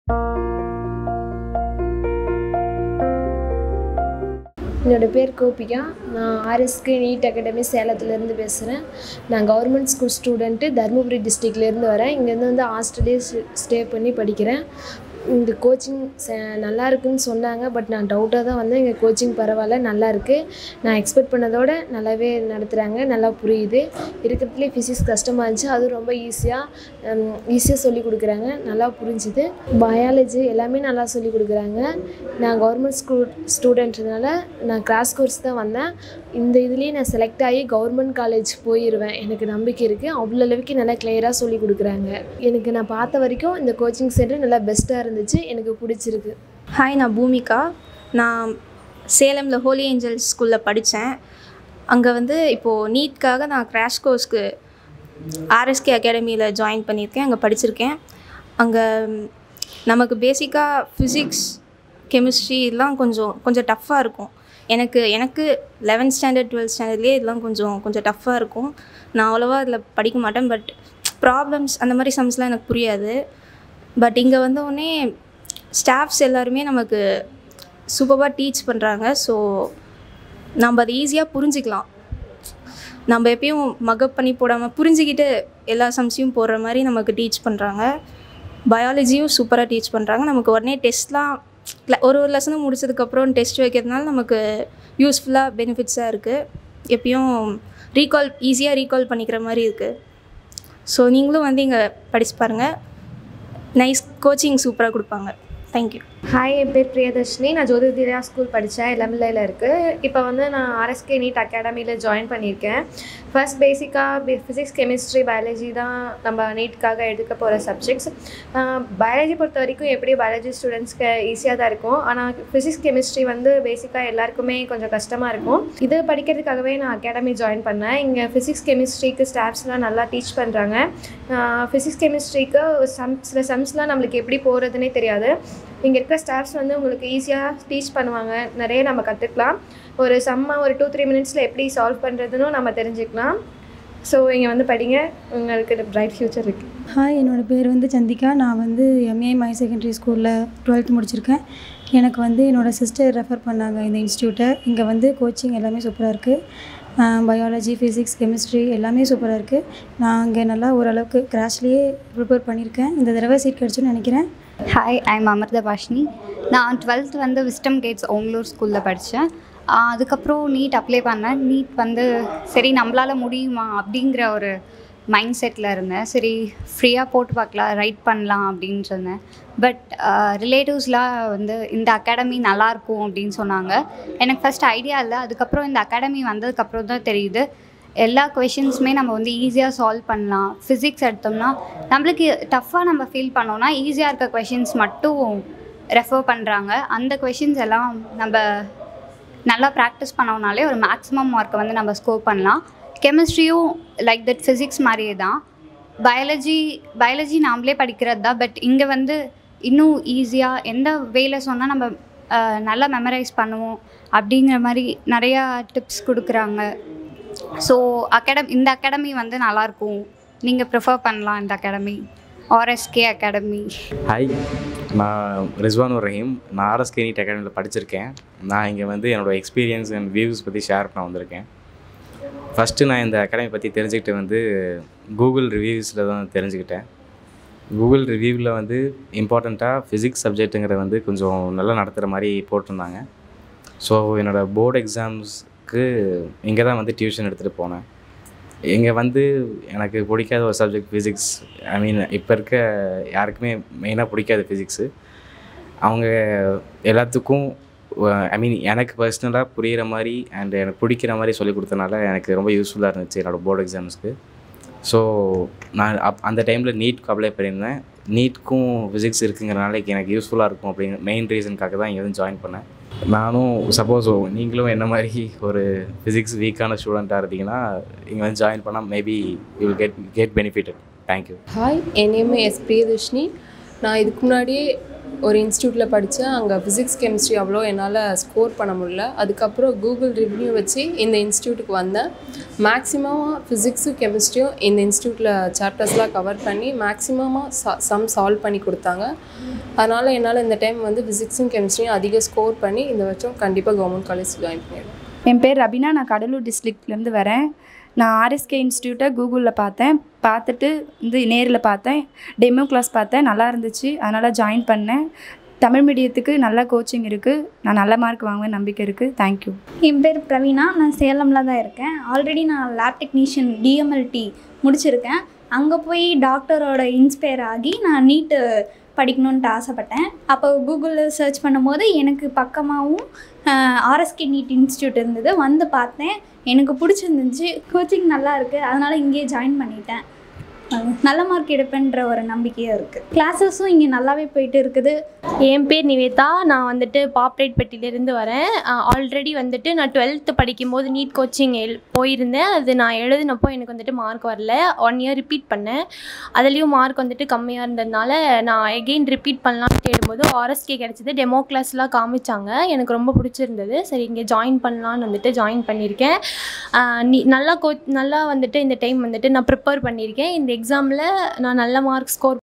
என்னோடய பேர் கோபிகா நான் ஆர்எஸ்கே நீட் அகாடமி சேலத்துலேருந்து பேசுகிறேன் நான் கவர்மெண்ட் ஸ்கூல் ஸ்டூடெண்ட்டு தருமபுரி டிஸ்ட்ரிக்ட்லேருந்து வரேன் இங்கேருந்து வந்து ஹாஸ்டலே ஸ்டே பண்ணி படிக்கிறேன் இந்த கோச்சிங் நல்லா இருக்குன்னு சொன்னாங்க பட் நான் டவுட்டாக தான் வந்தேன் இங்கே கோச்சிங் பரவாயில்ல நல்லா இருக்குது நான் எக்ஸ்பெக்ட் பண்ணதோட நல்லாவே நடத்துகிறாங்க நல்லா புரியுது இருக்கிறதுலே ஃபிசிக்ஸ் கஷ்டமாக இருந்துச்சு அதுவும் ரொம்ப ஈஸியாக ஈஸியாக சொல்லி கொடுக்குறாங்க நல்லா புரிஞ்சுது பயாலஜி எல்லாமே நல்லா சொல்லி கொடுக்குறாங்க நான் கவர்மெண்ட் ஸ்கூல் ஸ்டூடெண்ட்னால நான் கிராஸ் கோர்ஸ் தான் வந்தேன் இந்த இதுலேயே நான் செலக்ட் ஆகி கவர்மெண்ட் காலேஜ் போயிடுவேன் எனக்கு நம்பிக்கை இருக்குது அவ்வளோ அளவுக்கு நல்லா கிளியராக சொல்லி கொடுக்குறாங்க எனக்கு நான் பார்த்த வரைக்கும் இந்த கோச்சிங் சென்டர் நல்லா பெஸ்ட்டாக இருந்துச்சு எனக்கு பிடிச்சிருக்கு ஹாய் நான் பூமிகா நான் சேலமில் ஹோலி ஏஞ்சல்ஸ் ஸ்கூலில் படித்தேன் அங்கே வந்து இப்போது நீட்காக நான் கிராஷ் கோர்ஸ்க்கு ஆர்எஸ்கே அகாடமியில் ஜாயின் பண்ணியிருக்கேன் அங்கே படிச்சிருக்கேன் அங்கே நமக்கு பேசிக்காக ஃபிசிக்ஸ் கெமிஸ்ட்ரி இதெல்லாம் கொஞ்சம் கொஞ்சம் டஃப்பாக இருக்கும் எனக்கு எனக்கு லெவன்த் ஸ்டாண்டர்ட் டுவெல்த் ஸ்டாண்டர்ட்லேயே இதெல்லாம் கொஞ்சம் கொஞ்சம் டஃப்பாக இருக்கும் நான் அவ்வளோவா அதில் படிக்க மாட்டேன் பட் ப்ராப்ளம்ஸ் அந்த மாதிரி சம்ஸ்லாம் எனக்கு புரியாது பட் இங்கே வந்த உடனே ஸ்டாஃப்ஸ் எல்லாருமே நமக்கு சூப்பராக டீச் பண்ணுறாங்க ஸோ நம்ம அதை ஈஸியாக புரிஞ்சிக்கலாம் நம்ம எப்பயும் மக்கப் பண்ணி போடாமல் புரிஞ்சுக்கிட்டு எல்லா சம்ஸையும் போடுற மாதிரி நமக்கு டீச் பண்ணுறாங்க பயாலஜியும் சூப்பராக டீச் பண்ணுறாங்க நமக்கு உடனே டெஸ்ட்லாம் ஒரு ஒரு லெசனும் முடிச்சதுக்கப்புறம் டெஸ்ட் வைக்கிறதுனால நமக்கு யூஸ்ஃபுல்லாக பெனிஃபிட்ஸாக இருக்குது எப்பயும் ரீகால் ஈஸியாக ரீகால் பண்ணிக்கிற மாதிரி இருக்குது ஸோ நீங்களும் வந்து இங்கே படிச்சு பாருங்கள் நைஸ் கோச்சிங் சூப்பராக கொடுப்பாங்க தேங்க்யூ ஹாய் என் பேர் பிரியதர்ஷினி நான் ஜோதிர்தியா ஸ்கூல் படித்தேன் எலமில்லையில் இருக்குது இப்போ வந்து நான் ஆர்எஸ்கே நீட் அகாடமியில் ஜாயின் பண்ணியிருக்கேன் ஃபர்ஸ்ட் பேசிக்காக ஃபிசிக்ஸ் கெமிஸ்ட்ரி பயாலஜி தான் நம்ம நீட்காக எடுக்க போகிற சப்ஜெக்ட்ஸ் பயாலஜி பொறுத்த வரைக்கும் எப்படி பயாலஜி ஸ்டூடெண்ட்ஸ்க்கு ஈஸியாக தான் இருக்கும் ஆனால் ஃபிசிக்ஸ் கெமிஸ்ட்ரி வந்து பேசிக்காக எல்லாருக்குமே கொஞ்சம் கஷ்டமாக இருக்கும் இது படிக்கிறதுக்காகவே நான் அகாடமி ஜாயின் பண்ணேன் இங்கே ஃபிசிக்ஸ் கெமிஸ்ட்ரிக்கு ஸ்டாஃப்ஸ்லாம் நல்லா டீச் பண்ணுறாங்க ஃபிசிக்ஸ் கெமிஸ்ட்ரிக்கு சம் சில சம்ஸ்லாம் நம்மளுக்கு எப்படி போகிறதுனே தெரியாது இங்கே இருக்க ஸ்டாஃப்ஸ் வந்து உங்களுக்கு ஈஸியாக டீச் பண்ணுவாங்க நிறைய நம்ம கற்றுக்கலாம் ஒரு செம்ம ஒரு டூ த்ரீ மினிட்ஸில் எப்படி சால்வ் பண்ணுறதுன்னு நம்ம தெரிஞ்சுக்கலாம் ஸோ இங்கே வந்து படிங்க உங்களுக்கு பிரைட் ஃப்யூச்சர் இருக்குது ஹாய் என்னோடய பேர் வந்து சந்திகா நான் வந்து எம்ஏ மை செகண்டரி ஸ்கூலில் டுவெல்த் முடிச்சிருக்கேன் எனக்கு வந்து என்னோடய சிஸ்டர் ரெஃபர் பண்ணாங்க இந்த இன்ஸ்டியூட்டை இங்கே வந்து கோச்சிங் எல்லாமே சூப்பராக இருக்குது பயாலஜி ஃபிசிக்ஸ் கெமிஸ்ட்ரி எல்லாமே சூப்பராக இருக்குது நான் அங்கே நல்லா ஓரளவுக்கு கிராஷ்லேயே ப்ரிப்பேர் பண்ணியிருக்கேன் இந்த தடவை சீட் கிடச்சுன்னு நினைக்கிறேன் ஹாய் ஐம் அமிர்த பாஷினி நான் டுவெல்த் வந்து விஸ்டம் கேட்ஸ் ஓங்களூர் ஸ்கூலில் படித்தேன் அதுக்கப்புறம் நீட் அப்ளை பண்ணேன் நீட் வந்து சரி நம்மளால் முடியுமா அப்படிங்கிற ஒரு மைண்ட் செட்டில் இருந்தேன் சரி ஃப்ரீயாக போட்டு பார்க்கலாம் ரைட் பண்ணலாம் அப்படின்னு இருந்தேன் பட் ரிலேட்டிவ்ஸ்லாம் வந்து இந்த அகாடமி நல்லாயிருக்கும் அப்படின்னு சொன்னாங்க எனக்கு ஃபஸ்ட் ஐடியா இல்லை அதுக்கப்புறம் இந்த அகாடமி வந்ததுக்கப்புறம் தான் தெரியுது எல்லா கொஷின்ஸுமே நம்ம வந்து ஈஸியாக சால்வ் பண்ணலாம் ஃபிசிக்ஸ் எடுத்தோம்னா நம்மளுக்கு டஃப்பாக நம்ம ஃபீல் பண்ணோன்னா ஈஸியாக இருக்க கொஷின்ஸ் மட்டும் ரெஃபர் பண்ணுறாங்க அந்த கொஷின்ஸ் எல்லாம் நம்ம நல்லா ப்ராக்டிஸ் பண்ணோம்னாலே ஒரு மேக்ஸிமம் மார்க்கை வந்து நம்ம ஸ்கோர் பண்ணலாம் கெமிஸ்ட்ரியும் லைக் தட் ஃபிசிக்ஸ் மாதிரியே தான் பயாலஜி பயாலஜி நாமளே படிக்கிறது தான் பட் இங்கே வந்து இன்னும் ஈஸியாக எந்த வேல சொன்னால் நம்ம நல்லா மெமரைஸ் பண்ணுவோம் அப்படிங்கிற மாதிரி நிறையா டிப்ஸ் கொடுக்குறாங்க ஸோ அகாடமி இந்த அகாடமி வந்து நல்லாயிருக்கும் நீங்கள் ப்ரிஃபர் பண்ணலாம் இந்த அகாடமி ஆர்எஸ்கே அகாடமி ஹாய் நான் ரிஸ்வானுர் ரஹீம் நான் ஆர்எஸ்கே நீட் அகாடமியில் படிச்சிருக்கேன் நான் இங்கே வந்து என்னோடய எக்ஸ்பீரியன்ஸ் அண்ட் வியூஸ் பற்றி ஷேர் பண்ண வந்திருக்கேன் ஃபஸ்ட்டு நான் இந்த அகாடமி பற்றி தெரிஞ்சுக்கிட்டு வந்து கூகுள் ரிவ்யூஸில் தான் தெரிஞ்சுக்கிட்டேன் கூகுள் ரிவ்யூவில் வந்து இம்பார்ட்டண்ட்டாக ஃபிசிக்ஸ் சப்ஜெக்ட்டுங்கிற வந்து கொஞ்சம் நல்லா நடத்துகிற மாதிரி போட்டிருந்தாங்க ஸோ என்னோடய போர்டு எக்ஸாம்ஸ்க்கு இங்கே தான் வந்து டியூஷன் எடுத்துகிட்டு போனேன் இங்கே வந்து எனக்கு பிடிக்காத ஒரு சப்ஜெக்ட் ஃபிசிக்ஸ் ஐ மீன் இப்போ இருக்க யாருக்குமே மெயினாக பிடிக்காது ஃபிசிக்ஸு அவங்க எல்லாத்துக்கும் ஐ மீன் எனக்கு பர்சனலாக புரிகிற மாதிரி அண்ட் எனக்கு பிடிக்கிற மாதிரி சொல்லி கொடுத்தனால எனக்கு ரொம்ப யூஸ்ஃபுல்லாக இருந்துச்சு என்னோடய போர்டு எக்ஸாம்ஸ்க்கு ஸோ நான் அப் அந்த டைமில் நீட்க்கு அப்ளை பண்ணியிருந்தேன் நீட்க்கும் ஃபிசிக்ஸ் இருக்குங்கிறனால எனக்கு யூஸ்ஃபுல்லாக இருக்கும் அப்படிங்கிற மெயின் ரீசனுக்காக தான் இங்கே வந்து ஜாயின் பண்ணேன் நானும் சப்போஸ் நீங்களும் என்ன மாதிரி ஒரு ஃபிசிக்ஸ் வீக்கான ஸ்டூடெண்ட்டாக இருந்தீங்கன்னா இங்கே வந்து ஜாயின் பண்ணால் maybe you will get get benefited thank you hi என் நேம் எஸ் பிரியதர்ஷினி நான் இதுக்கு முன்னாடியே ஒரு இன்ஸ்டியூட்டில் படித்தேன் அங்கே ஃபிசிக்ஸ் கெமிஸ்ட்ரி அவ்வளோ என்னால் ஸ்கோர் பண்ண முடியல அதுக்கப்புறம் கூகுள் ரிவ்யூ வச்சு இந்த இன்ஸ்டியூட்டுக்கு வந்தேன் மேக்ஸிமமாக ஃபிசிக்ஸும் கெமிஸ்ட்ரியும் இந்த இன்ஸ்டியூட்டில் சாப்டர்ஸ்லாம் கவர் பண்ணி மேக்ஸிமமாக சம் சால்வ் பண்ணி கொடுத்தாங்க அதனால் என்னால் இந்த டைம் வந்து ஃபிசிக்ஸும் கெமிஸ்ட்ரியும் அதிக ஸ்கோர் பண்ணி இந்த வருஷம் கண்டிப்பாக கவர்மெண்ட் காலேஜ் ஜாயின் பண்ணிடுவேன் என் பேர் ரபினா நான் கடலூர் டிஸ்ட்ரிக்ட்லேருந்து வரேன் நான் ஆர்எஸ்கே இன்ஸ்டியூட்டை கூகுளில் பார்த்தேன் பார்த்துட்டு வந்து நேரில் பார்த்தேன் டெமோ கிளாஸ் பார்த்தேன் நல்லா இருந்துச்சு அதனால் ஜாயின் பண்ணேன் தமிழ் மீடியத்துக்கு நல்ல கோச்சிங் இருக்குது நான் நல்ல மார்க் வாங்குவேன் நம்பிக்கை இருக்குது தேங்க்யூ என் பேர் பிரவீனா நான் சேலமில் தான் இருக்கேன் ஆல்ரெடி நான் லேப் டெக்னீஷியன் டிஎம்எல்டி முடிச்சிருக்கேன் அங்கே போய் டாக்டரோட இன்ஸ்பயர் ஆகி நான் நீட்டு படிக்கணுன்ட்டு ஆசைப்பட்டேன் அப்போ கூகுளில் சர்ச் பண்ணும்போது எனக்கு பக்கமாகவும் ஆர்எஸ்கே நீட் இன்ஸ்டியூட் இருந்தது வந்து பார்த்தேன் எனக்கு பிடிச்சிருந்துச்சு கோச்சிங் நல்லா இருக்குது அதனால் இங்கேயே ஜாயின் பண்ணிட்டேன் அஹ் நல்ல மார்க் எடுப்பேன்ற ஒரு நம்பிக்கையும் இருக்குது கிளாஸஸும் இங்கே நல்லாவே போயிட்டு இருக்குது என் பேர் நிவேதா நான் வந்துட்டு பாப்ரேட்பட்டியிலேருந்து வரேன் ஆல்ரெடி வந்துட்டு நான் டுவெல்த்து படிக்கும்போது நீட் கோச்சிங் எல் போயிருந்தேன் அது நான் எழுதினப்போ எனக்கு வந்துட்டு மார்க் வரல ஒன் இயர் ரிப்பீட் பண்ணேன் அதுலேயும் மார்க் வந்துட்டு கம்மியாக இருந்ததுனால நான் எகெயின் ரிப்பீட் பண்ணலாம்னு தேடும்போது ஆர்எஸ்கே கிடச்சிது டெமோ கிளாஸ்லாம் காமிச்சாங்க எனக்கு ரொம்ப பிடிச்சிருந்தது சரி இங்கே ஜாயின் பண்ணலான்னு வந்துட்டு ஜாயின் பண்ணியிருக்கேன் ஆஹ் நீ நல்லா கோ நல்லா வந்துட்டு இந்த டைம் வந்துட்டு நான் ப்ரிப்பேர் பண்ணியிருக்கேன் இந்த எக்ஸாமில் நான் நல்ல மார்க் ஸ்கோர்